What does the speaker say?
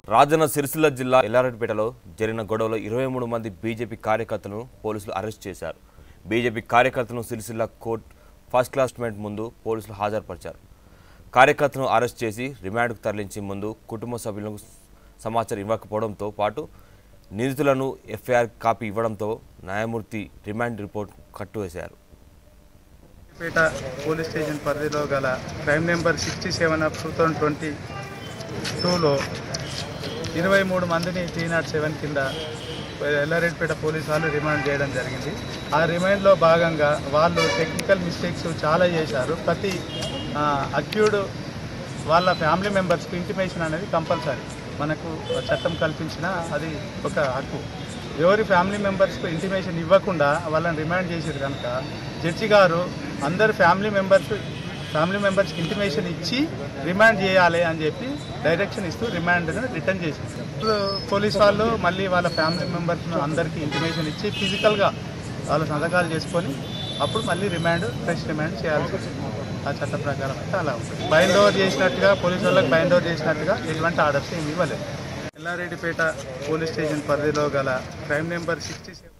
రాజన్న సిరిసిల్ల జిల్లా ఎల్లారెడ్డిపేటలో జరిగిన గొడవలో ఇరవై మూడు మంది బీజేపీ కార్యకర్తలను పోలీసులు అరెస్ట్ చేశారు బీజేపీ కార్యకర్తలను సిరిసిల్ల కోర్ట్ ఫస్ట్ క్లాస్మెంట్ ముందు పోలీసులు హాజరుపరిచారు కార్యకర్తలను అరెస్ట్ చేసి రిమాండ్కు తరలించే ముందు కుటుంబ సభ్యులకు సమాచారం ఇవ్వకపోవడంతో పాటు నిందితులను ఎఫ్ఐఆర్ కాపీ ఇవ్వడంతో న్యాయమూర్తి రిమాండ్ రిపోర్ట్ కట్టువేశారు పేట పోలీస్ స్టేషన్ పరిధిలో గల crime number sixty seven of two thousand twenty టూలో ఇరవై మూడు మందిని త్రీ నాట్ సెవెన్ కింద ఎల్లారెడ్డిపేట పోలీసు వాళ్ళు రిమాండ్ చేయడం జరిగింది ఆ రిమాండ్లో భాగంగా వాళ్ళు టెక్నికల్ మిస్టేక్స్ చాలా చేశారు ప్రతి అక్యూడ్ వాళ్ళ ఫ్యామిలీ మెంబర్స్కి ఇంటిమేషన్ అనేది కంపల్సరీ మనకు చట్టం కల్పించిన అది ఒక హక్కు ఎవరి ఫ్యామిలీ మెంబర్స్కి ఇంటిమేషన్ ఇవ్వకుండా వాళ్ళని రిమాండ్ చేసేది కనుక జడ్జి గారు అందరు ఫ్యామిలీ మెంబర్స్ ఫ్యామిలీ మెంబర్స్కి ఇంటిమేషన్ ఇచ్చి రిమాండ్ చేయాలి అని చెప్పి డైరెక్షన్ ఇస్తూ రిమాండ్ను రిటర్న్ చేసింది ఇప్పుడు పోలీస్ వాళ్ళు మళ్ళీ వాళ్ళ ఫ్యామిలీ మెంబర్స్ అందరికీ ఇంటిమేషన్ ఇచ్చి ఫిజికల్గా వాళ్ళ సంతకాలు చేసుకొని అప్పుడు మళ్ళీ రిమాండ్ ఫ్రెష్ రిమాండ్ చేయాల్సి వచ్చింది ఆ చట్ట ప్రకారం అయితే అలా ఉంటుంది బైండ్ ఓవర్ చేసినట్టుగా పోలీసు వాళ్ళకి బైండ్ ఓవర్ చేసినట్టుగా ఎటువంటి ఆర్డర్స్ ఏమి ఇవ్వలేదు ఎల్లారెడ్డిపేట పోలీస్ స్టేషన్ పరిధిలో గల క్రైమ్ నెంబర్ సిక్స్టీ